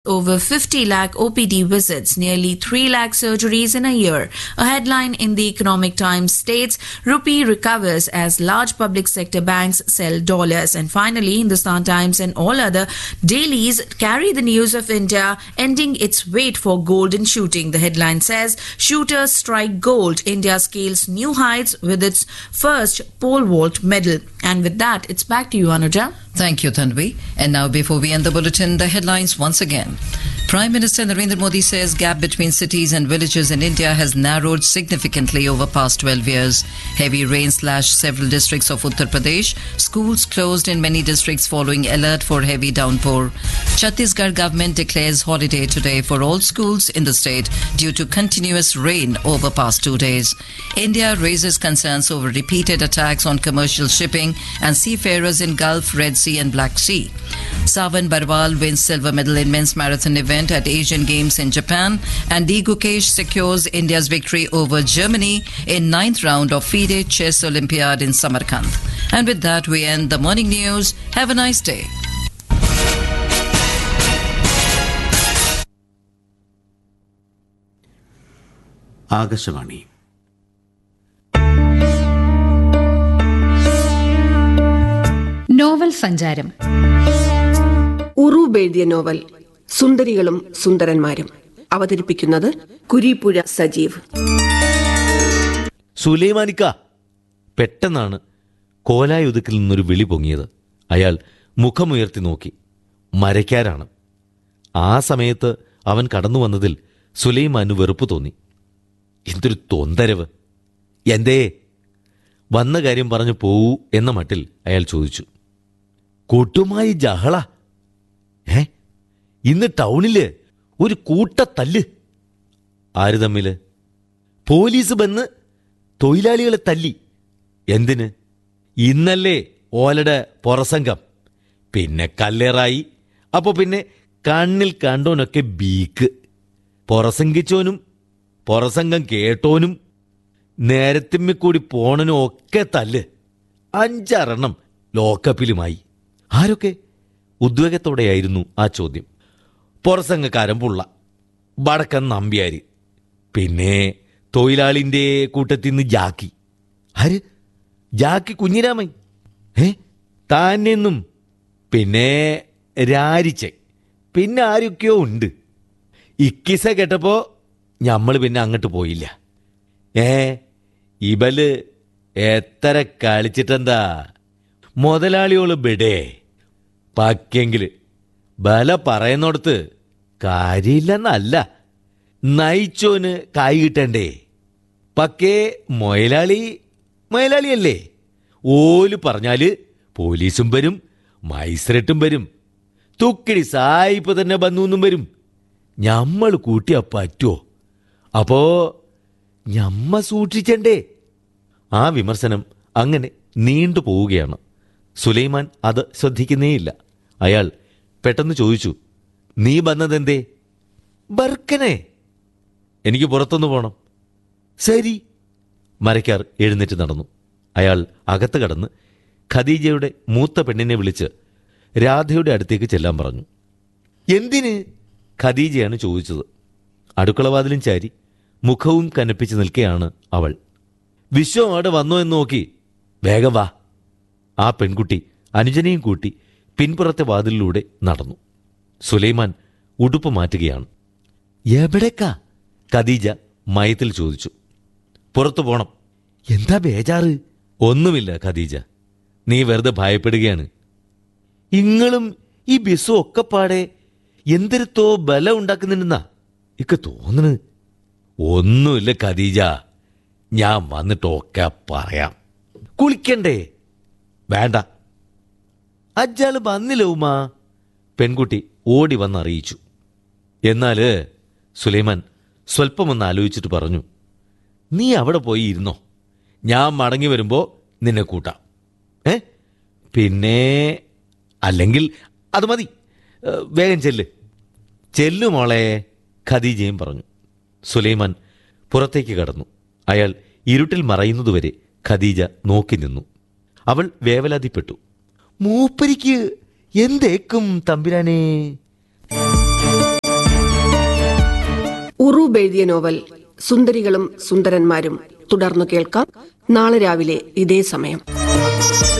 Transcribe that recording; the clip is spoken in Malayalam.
over 50 lakh OPD visits, nearly 3 lakh surgeries in a year. A headline in the Economic Times states rupee recovers as large public sector banks sell dollars. And finally, Hindustan Times and all other dailies carry the news of India ending its wait for golden shooting. The headline says shooters strike gold. India scales new heights with its first pole vault medal. And with that, it's back to you, Anuja. Thank you, Tanvi. And now, before we end the bulletin, the headlines once again. Prime Minister Narendra Modi says gap between cities and villages in India has narrowed significantly over past 12 years. Heavy rain slashed several districts of Uttar Pradesh. Schools closed in many districts following alert for heavy downpour. Chhattisgarh government declares holiday today for all schools in the state due to continuous rain over past two days. India raises concerns over repeated attacks on commercial shipping and seafarers in Gulf, Red Sea and Black Sea. Savan Barwal wins silver medal in men's marathon event at Asian Games in Japan and D. Gukesh secures India's victory over Germany in ninth round of FIDE Chess Olympiad in Samarkand. And with that, we end the morning news. Have a nice day. Akashvani novel സഞ്ചാരം ഉറൂബ് എഴുതിയ നോവൽ സുന്ദരികളും സുന്ദരന്മാരും അവതരിപ്പിക്കുന്നത് കുരീപ്പുഴ സജീവ് സുലൈമാനിക്ക പെട്ടെന്നാണ് കോലായുതുക്കിൽ നിന്നൊരു വിളി പൊങ്ങിയത് അയാൾ മുഖമുയർത്തി നോക്കി മരയ്ക്കാരാണ് ആ സമയത്ത് അവൻ കടന്നു വന്നതിൽ സുലൈമാനു വെറുപ്പ് തോന്നി എന്തൊരു തൊന്തരവ് എന്തേ വന്ന കാര്യം പറഞ്ഞു പോവൂ എന്ന മട്ടിൽ അയാൾ ചോദിച്ചു കൂട്ടുമായി ജഹള ഏ ഇന്ന് ടൗണില് ഒരു കൂട്ടത്തല്ല് ആര് തമ്മില് പോലീസ് വന്ന് തൊഴിലാളികളെ തല്ലി എന്തിന് ഇന്നല്ലേ ഓലയുടെ പുറസംഗം പിന്നെ കല്ലേറായി അപ്പൊ പിന്നെ കണ്ണിൽ കണ്ടോനൊക്കെ ബീക്ക് പുറസംഗിച്ചോനും പുറസംഗം കേട്ടോനും നേരത്തിമ്മ കൂടി പോണനും ഒക്കെ തല്ല് അഞ്ചാറെണ്ണം ലോക്കപ്പിലുമായി ആരൊക്കെ ഉദ്വേഗത്തോടെയായിരുന്നു ആ ചോദ്യം പുറസംഗക്കാരൻ പുള്ള വടക്കൻ നമ്പ്യാര് പിന്നെ തൊഴിലാളിന്റെ കൂട്ടത്തിൽ നിന്ന് ജാക്കി ആര് ജാക്കി കുഞ്ഞിരാമൻ ഏ താനെന്നും പിന്നെ രാരിച്ച പിന്നെ ആരൊക്കെയോ ഉണ്ട് ഇക്കിസ കേട്ടപ്പോ ഞമ്മൾ പിന്നെ അങ്ങോട്ട് പോയില്ല ഏ ഇബല് എത്ര കളിച്ചിട്ടെന്താ മുതലാളിയോള് ബിടേ പക്കെങ്കില് ബല പറയുന്നിടത്ത് കാര്യമില്ലെന്നല്ല നയിച്ചോന് കായ് കിട്ടണ്ടേ പക്കേ മൊയലാളി മൊയലാളിയല്ലേ ഓല് പറഞ്ഞാല് പോലീസും വരും മൈസ്രട്ടും വരും തുക്കിടി സായിപ്പ് തന്നെ വന്നൂന്നും വരും ഞമ്മൾ കൂട്ടിയാ പറ്റുമോ അപ്പോ ഞമ്മ സൂക്ഷിച്ചണ്ടേ ആ വിമർശനം അങ്ങനെ നീണ്ടു പോവുകയാണ് സുലൈമാൻ അത് ശ്രദ്ധിക്കുന്നേയില്ല അയാൾ പെട്ടെന്ന് ചോദിച്ചു നീ വന്നതെന്തേ ബർക്കനെ എനിക്ക് പുറത്തൊന്നു പോണം ശരി മരക്കാർ എഴുന്നേറ്റ് നടന്നു അയാൾ അകത്ത് കടന്ന് ഖദീജയുടെ മൂത്ത പെണ്ണിനെ വിളിച്ച് രാധയുടെ അടുത്തേക്ക് ചെല്ലാൻ പറഞ്ഞു എന്തിന് ഖദീജയാണ് ചോദിച്ചത് അടുക്കളവാതിലും ചാരി മുഖവും കനപ്പിച്ച് നിൽക്കെയാണ് അവൾ വിശ്വം അവിടെ വന്നോ എന്ന് നോക്കി വേഗം വാ ആ പെൺകുട്ടി അനുജനെയും കൂട്ടി പിൻപുറത്തെ വാതിലിലൂടെ നടന്നു സുലൈമാൻ ഉടുപ്പ് മാറ്റുകയാണ് എവിടേക്കാ ഖദീജ മയത്തിൽ ചോദിച്ചു പുറത്തു പോണം എന്താ ബേജാറ് ഒന്നുമില്ല ഖദീജ നീ വെറുതെ ഭയപ്പെടുകയാണ് ഇങ്ങളും ഈ ബിസും ഒക്കെ പാടെ എന്തിരുത്തോ ബലം ഉണ്ടാക്കുന്നുണ്ടെന്നാ ഇക്ക് തോന്നണ് ഒന്നുമില്ല ഖദീജ ഞാൻ വന്നിട്ടൊക്കെ പറയാം കുളിക്കണ്ടേ വേണ്ട അജ്ജാള് വന്നില്ല ഉമാ പെൺകുട്ടി ഓടി വന്നറിയിച്ചു എന്നാല് സുലൈമാൻ സ്വല്പമൊന്ന് ആലോചിച്ചിട്ട് പറഞ്ഞു നീ അവിടെ പോയി ഇരുന്നോ ഞാൻ മടങ്ങി വരുമ്പോ നിന്നെ കൂട്ടാം ഏ പിന്നെ അല്ലെങ്കിൽ അത് മതി ഏ, വേഗം ചെല്ല് ചെല്ലു മോളെ ഖദീജയും പറഞ്ഞു സുലൈമാൻ പുറത്തേക്ക് കടന്നു അയാൾ ഇരുട്ടിൽ മറയുന്നതുവരെ ഖദീജ നോക്കി നിന്നു അവൾ വേവലാതിപ്പെട്ടു മൂപ്പരിക്ക് എന്തേക്കും തമ്പിരാനേ അനൂപ് എഴുതിയ നോവൽ സുന്ദരികളും സുന്ദരന്മാരും തുടർന്നു കേൾക്കാം നാളെ രാവിലെ ഇതേ സമയം